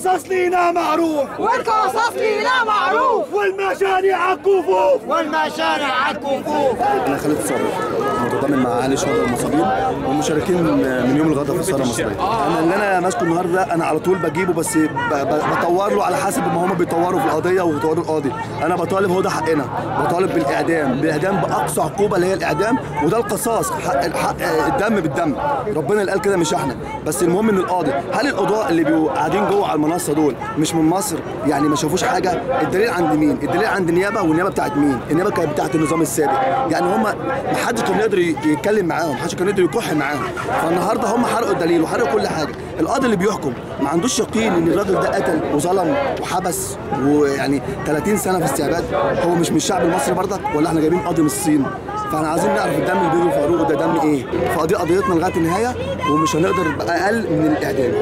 والقصص لينا معروف والقصص لينا معروف والمشاني عالكفوف والمشاني عالكفوف انا خالد صابر متضامن مع اهالي الشهداء المصابين ومشاركين من يوم الغدا في الثوره المصريه انا اللي انا ماسكه النهارده انا على طول بجيبه بس ب- ب- بطور له على حسب ما هم بيطوروا في القضيه وبيطوروا القاضي انا بطالب هو ده حقنا بطالب بالاعدام بالاعدام باقصى عقوبه اللي هي الاعدام وده القصاص حق الحق الدم بالدم ربنا اللي قال كده مش احنا بس المهم ان القاضي هل القضاة اللي بيبقوا قاعدين جوه على المنصه دول مش من مصر يعني ما شافوش حاجه الدليل عند مين الدليل عند النيابه والنيابه بتاعت مين النيابه كانت بتاعت النظام السابق يعني هم ما حدش كان يقدر ي- يتكلم معاهم ما حدش كان يقدر يكح معاهم فالنهارده هم حرقوا الدليل وحرقوا كل حاجه القاضي اللي بيحكم ما عندوش يقين ان الراجل ده قتل وظلم وحبس ويعني 30 سنه في استعباد هو مش من الشعب المصري برضك ولا احنا جايبين قاضي من الصين فاحنا عايزين نعرف الدم اللي بيجري في عروقه ده دم ايه فدي قضيتنا لغايه النهايه ومش هنقدر باقل من الاعدام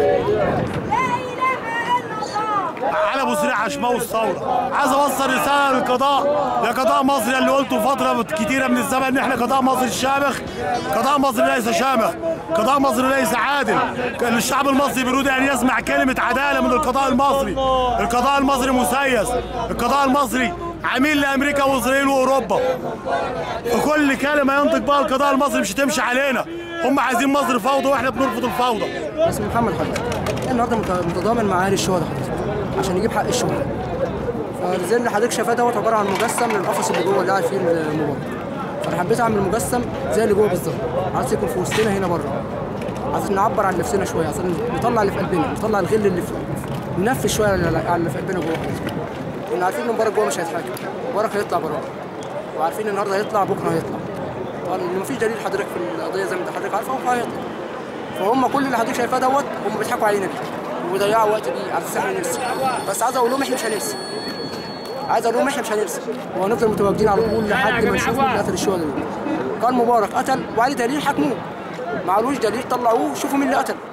على ابو سريع عشماوي الثوره عايز اوصل رساله للقضاء يا قضاء مصر اللي قلته فتره كتيره من الزمن ان احنا قضاء مصر الشامخ قضاء مصر ليس شامخ قضاء مصر ليس عادل كان الشعب المصري بيريد ان يسمع كلمه عداله من القضاء المصري القضاء المصري مسيس القضاء المصري عميل لامريكا واسرائيل واوروبا وكل كلمه ينطق بها القضاء المصري مش هتمشي علينا هم عايزين مصر فوضى واحنا بنرفض الفوضى اسمي محمد حضرتك النهارده مت- متضامن مع اهالي الشهداء حضرتك عشان يجيب حق الشهداء فزي اللي حضرتك شايفاه دوت عباره عن مجسم للقفص اللي جوه اللي قاعد فيه المبارك فانا حبيت اعمل مجسم زي اللي جوه بالظبط عايز يكون في وسطنا هنا بره عايزين نعبر عن نفسنا شويه عايزين نطلع اللي في قلبنا نطلع الغل اللي في ننفذ شويه على على اللي في قلبنا جوه حضرتك كنا عارفين ان مبارك جوه مش هيتحاكم مبارك هيطلع بره وعارفين النهارده هيطلع بكره هيطلع طبعا ان مفيش دليل حضرتك في القضيه زي ما انت حضرتك عارفه هو هيطلع فهم كل اللي حضرتك شايفاه دوت هم بيضحكوا علينا بيه وبيضيعوا وقت بيه على اساس احنا نرسم بس عايز اقول لهم احنا مش هنرسم عايز اقول لهم احنا مش هنرسم وهنفضل متواجدين على طول لحد ما نشوف مين اللي قتل الشهداء دول كان مبارك قتل وعليه دليل حكموه معلوش دليل طلعوه شوفوا مين اللي قتل